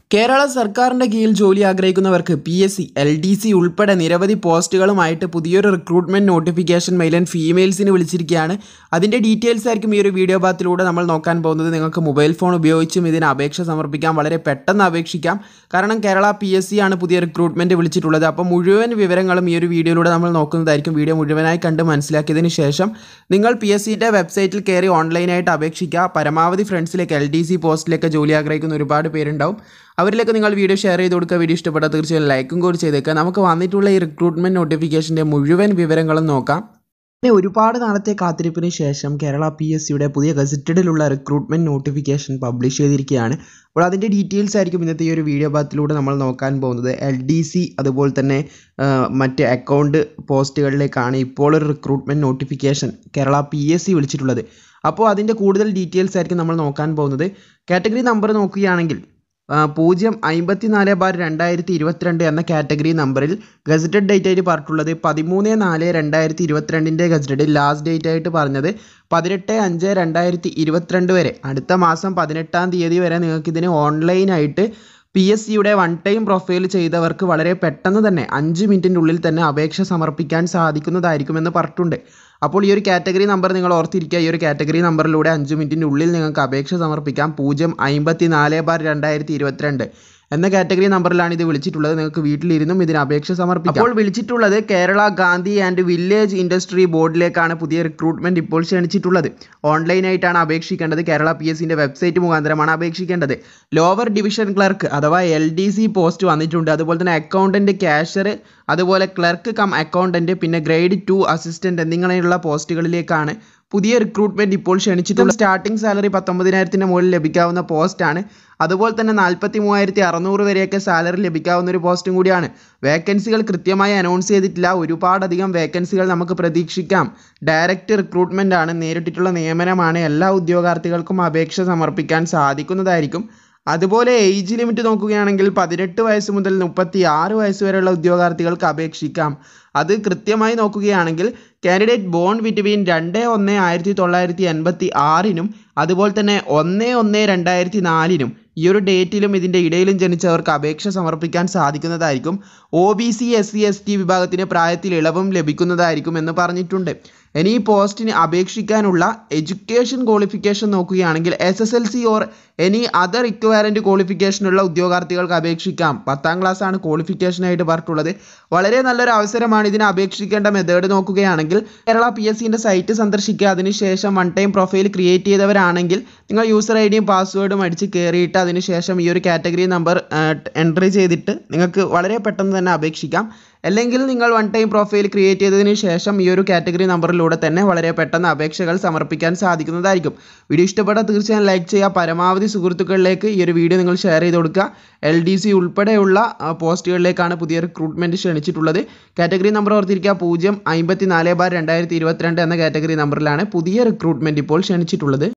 കേരള സർക്കാരിൻ്റെ കീഴിൽ ജോലി ആഗ്രഹിക്കുന്നവർക്ക് P S C L D C ഉൾപ്പെടെ നിരവധി പോസ്റ്റുകളുമായിട്ട് പുതിയൊരു റിക്രൂട്ട്മെൻറ്റ് നോട്ടിഫിക്കേഷൻ മെയിൽ ആൻഡ് ഫീമെയിൽസിന് വിളിച്ചിരിക്കുകയാണ് അതിൻ്റെ ഡീറ്റെയിൽസ് ആയിരിക്കും ഈ ഒരു വീഡിയോ ഭാഗത്തിലൂടെ നമ്മൾ നോക്കാൻ പോകുന്നത് നിങ്ങൾക്ക് മൊബൈൽ ഫോൺ ഉപയോഗിച്ചും ഇതിന് അപേക്ഷ സമർപ്പിക്കാം വളരെ പെട്ടെന്ന് അപേക്ഷിക്കാം കാരണം കേരള പി എസ് സി ആണ് പുതിയ റിക്രൂട്ട്മെൻറ്റ് വിളിച്ചിട്ടുള്ളത് അപ്പോൾ മുഴുവൻ വിവരങ്ങളും ഈ ഒരു വീഡിയോയിലൂടെ നമ്മൾ നോക്കുന്നതായിരിക്കും വീഡിയോ മുഴുവനായി കണ്ട് മനസ്സിലാക്കിയതിന് ശേഷം നിങ്ങൾ പി എസ് സിയുടെ വെബ്സൈറ്റിൽ കയറി ഓൺലൈനായിട്ട് അപേക്ഷിക്കുക പരമാവധി ഫ്രണ്ട്സിലേക്ക് എൽ ഡി സി പോസ്റ്റിലേക്ക് ജോലി ആഗ്രഹിക്കുന്ന ഒരുപാട് പേരുണ്ടാവും അവരിലേക്ക് നിങ്ങൾ വീഡിയോ ഷെയർ ചെയ്ത് കൊടുക്കുക വീഡിയോ ഇഷ്ടപ്പെട്ടാൽ തീർച്ചയായും ലൈക്കും കൂടി ചെയ്തേക്കുക നമുക്ക് വന്നിട്ടുള്ള ഈ റിക്രൂട്ട്മെൻറ്റ് നോട്ടിഫിക്കേഷൻ്റെ മുഴുവൻ വിവരങ്ങളും നോക്കാം പിന്നെ ഒരുപാട് നാളത്തെ കാത്തിരിപ്പിന് ശേഷം കേരള പി എസ് സിയുടെ പുതിയ ഗസറ്റഡിലുള്ള റിക്രൂട്ട്മെൻറ്റ് നോട്ടിഫിക്കേഷൻ പബ്ലിഷ് ചെയ്തിരിക്കുകയാണ് അപ്പോൾ അതിൻ്റെ ഡീറ്റെയിൽസ് ആയിരിക്കും ഇന്നത്തെ ഈ ഒരു വീഡിയോ ഭാഗത്തിലൂടെ നമ്മൾ നോക്കാൻ പോകുന്നത് എൽ ഡി സി അതുപോലെ തന്നെ മറ്റ് അക്കൗണ്ട് പോസ്റ്റുകളിലേക്കാണ് ഇപ്പോൾ ഒരു recruitment notification Kerala P S C വിളിച്ചിട്ടുള്ളത് അപ്പോൾ അതിൻ്റെ കൂടുതൽ ഡീറ്റെയിൽസ് ആയിരിക്കും നമ്മൾ നോക്കാൻ പോകുന്നത് കാറ്റഗറി നമ്പർ നോക്കുകയാണെങ്കിൽ പൂജ്യം അമ്പത്തി നാല് ബാർ രണ്ടായിരത്തി ഇരുപത്തിരണ്ട് എന്ന കാറ്റഗറി നമ്പറിൽ ഗസറ്റഡ് ഡേറ്റ് ആയിട്ട് പറഞ്ഞിട്ടുള്ളത് പതിമൂന്ന് നാല് രണ്ടായിരത്തി ഇരുപത്തിരണ്ടിൻ്റെ ഗസറ്റഡിൽ ലാസ്റ്റ് ഡേറ്റ് ആയിട്ട് പറഞ്ഞത് പതിനെട്ട് അഞ്ച് രണ്ടായിരത്തി ഇരുപത്തിരണ്ട് വരെ അടുത്ത മാസം പതിനെട്ടാം തീയതി വരെ നിങ്ങൾക്ക് ഇതിന് ഓൺലൈനായിട്ട് പി എസ് സിയുടെ വൺ ടൈം പ്രൊഫൈൽ ചെയ്തവർക്ക് വളരെ പെട്ടെന്ന് തന്നെ അഞ്ച് മിനിറ്റിൻ്റെ ഉള്ളിൽ തന്നെ അപേക്ഷ സമർപ്പിക്കാൻ സാധിക്കുന്നതായിരിക്കുമെന്ന് പറഞ്ഞിട്ടുണ്ട് അപ്പോൾ ഈ ഒരു കാറ്റഗറി നമ്പർ നിങ്ങൾ ഓർത്തിരിക്കുക ഈ ഒരു കാറ്റഗറി നമ്പറിലൂടെ അഞ്ച് മിനിറ്റിൻ്റെ ഉള്ളിൽ നിങ്ങൾക്ക് അപേക്ഷ സമർപ്പിക്കാം പൂജ്യം അമ്പത്തി നാല് ബാർ രണ്ടായിരത്തി ഇരുപത്തിരണ്ട് എന്ന കാറ്റഗറി നമ്പറിലാണ് ഇത് വിളിച്ചിട്ടുള്ളത് നിങ്ങൾക്ക് വീട്ടിലിരുന്നും ഇതിന് അപേക്ഷ സമർപ്പിക്കാം അപ്പോൾ വിളിച്ചിട്ടുള്ളത് Kerala Gandhi and village industry ബോർഡിലേക്കാണ് പുതിയ റിക്രൂട്ട്മെന്റ് ഇപ്പോൾ ക്ഷണിച്ചിട്ടുള്ളത് ഓൺലൈനായിട്ടാണ് അപേക്ഷിക്കേണ്ടത് കേരള പി എസ് സിൻ്റെ വെബ്സൈറ്റ് മുഖാന്തരമാണ് അപേക്ഷിക്കേണ്ടത് ലോവർ ഡിവിഷൻ ക്ലർക്ക് അഥവാ എൽ ഡി സി പോസ്റ്റ് വന്നിട്ടുണ്ട് അതുപോലെ തന്നെ അക്കൗണ്ടന്റ് ക്യാഷർ അതുപോലെ ക്ലർക്ക് കം അക്കൗണ്ടന്റ് പിന്നെ ഗ്രേഡ് ടു അസിസ്റ്റന്റ് എന്നിങ്ങനെയുള്ള പോസ്റ്റുകളിലേക്കാണ് പുതിയ റിക്രൂട്ട്മെന്റ് ഇപ്പോൾ ക്ഷണിച്ചിട്ടുള്ള സ്റ്റാർട്ടിംഗ് സാലറി പത്തൊമ്പതിനായിരത്തിന് മുകളിൽ ലഭിക്കാവുന്ന പോസ്റ്റാണ് അതുപോലെ തന്നെ നാൽപ്പത്തി മൂവായിരത്തി അറുന്നൂറ് വരെയൊക്കെ സാലറി ലഭിക്കാവുന്ന ഒരു പോസ്റ്റും കൂടിയാണ് വേക്കൻസികൾ കൃത്യമായി അനൗൺസ് ചെയ്തിട്ടില്ല ഒരുപാടധികം വേക്കൻസികൾ നമുക്ക് പ്രതീക്ഷിക്കാം ഡയറക്റ്റ് റിക്രൂട്ട്മെന്റ് ആണ് നേരിട്ടിട്ടുള്ള നിയമനമാണ് എല്ലാ ഉദ്യോഗാർത്ഥികൾക്കും അപേക്ഷ സമർപ്പിക്കാൻ സാധിക്കുന്നതായിരിക്കും അതുപോലെ ഏജ് ലിമിറ്റ് നോക്കുകയാണെങ്കിൽ പതിനെട്ട് വയസ്സ് മുതൽ മുപ്പത്തി ആറ് വയസ്സ് വരെയുള്ള ഉദ്യോഗാർത്ഥികൾക്ക് അപേക്ഷിക്കാം അത് കൃത്യമായി നോക്കുകയാണെങ്കിൽ കാൻഡിഡേറ്റ് ബോൺ ബിറ്റ്വീൻ രണ്ട് ഒന്ന് ആയിരത്തി തൊള്ളായിരത്തി എൺപത്തി ആറിനും അതുപോലെ തന്നെ ഒന്ന് ഒന്ന് രണ്ടായിരത്തി നാലിനും ഈ ഒരു ഡേറ്റിലും ഇതിൻ്റെ ഇടയിലും ജനിച്ചവർക്ക് അപേക്ഷ സമർപ്പിക്കാൻ സാധിക്കുന്നതായിരിക്കും O B C S C S T വിഭാഗത്തിന് പ്രായത്തിൽ ഇളവും ലഭിക്കുന്നതായിരിക്കും എന്ന് പറഞ്ഞിട്ടുണ്ട് ഇനി ഈ പോസ്റ്റിന് അപേക്ഷിക്കാനുള്ള എഡ്യൂക്കേഷൻ ക്വാളിഫിക്കേഷൻ നോക്കുകയാണെങ്കിൽ S S L C or any other equivalent ക്വാളിഫിക്കേഷനുള്ള ഉദ്യോഗാർത്ഥികൾക്ക് അപേക്ഷിക്കാം പത്താം ക്ലാസ് ആണ് ക്വാളിഫിക്കേഷനായിട്ട് പറഞ്ഞിട്ടുള്ളത് വളരെ നല്ലൊരു അവസരമാണ് ഇതിന് അപേക്ഷിക്കേണ്ട മെത്തേഡ് നോക്കുകയാണെങ്കിൽ കേരള പി എസ് സിൻ്റെ സൈറ്റ് സന്ദർശിക്കുക അതിനുശേഷം വൺ ടൈം പ്രൊഫൈൽ ക്രിയേറ്റ് ചെയ്തവരാണെങ്കിൽ നിങ്ങൾ യൂസർ ഐ ഡിയും പാസ്വേഡും അടിച്ച് കയറിയിട്ട് അതിനുശേഷം ഈ ഒരു കാറ്റഗറി നമ്പർ എൻട്രി ചെയ്തിട്ട് നിങ്ങൾക്ക് വളരെ പെട്ടെന്ന് തന്നെ അപേക്ഷിക്കാം അല്ലെങ്കിൽ നിങ്ങൾ വൺ ടൈം പ്രൊഫൈൽ ക്രിയേറ്റ് ചെയ്തതിന് ശേഷം ഈ ഒരു കാറ്റഗറി നമ്പറിലൂടെ തന്നെ വളരെ പെട്ടെന്ന് അപേക്ഷകൾ സമർപ്പിക്കാൻ സാധിക്കുന്നതായിരിക്കും വീഡിയോ ഇഷ്ടപ്പെട്ടാൽ തീർച്ചയായും ലൈക്ക് ചെയ്യുക പരമാവധി സുഹൃത്തുക്കളിലേക്ക് ഈ ഒരു വീഡിയോ നിങ്ങൾ ഷെയർ ചെയ്ത് കൊടുക്കുക എൽ ഡി സി ഉൾപ്പെടെയുള്ള പോസ്റ്റുകളിലേക്കാണ് പുതിയ റിക്രൂട്ട്മെൻറ്റ് ക്ഷണിച്ചിട്ടുള്ളത് കാറ്റഗറി നമ്പർ ഓർത്തിരിക്കുക പൂജ്യം അമ്പത്തി നാല് ബാർ രണ്ടായിരത്തി ഇരുപത്തിരണ്ട് എന്ന കാറ്റഗറി നമ്പറിലാണ് പുതിയ റിക്രൂട്ട്മെൻറ്റ് ഇപ്പോൾ ക്ഷണിച്ചിട്ടുള്ളത്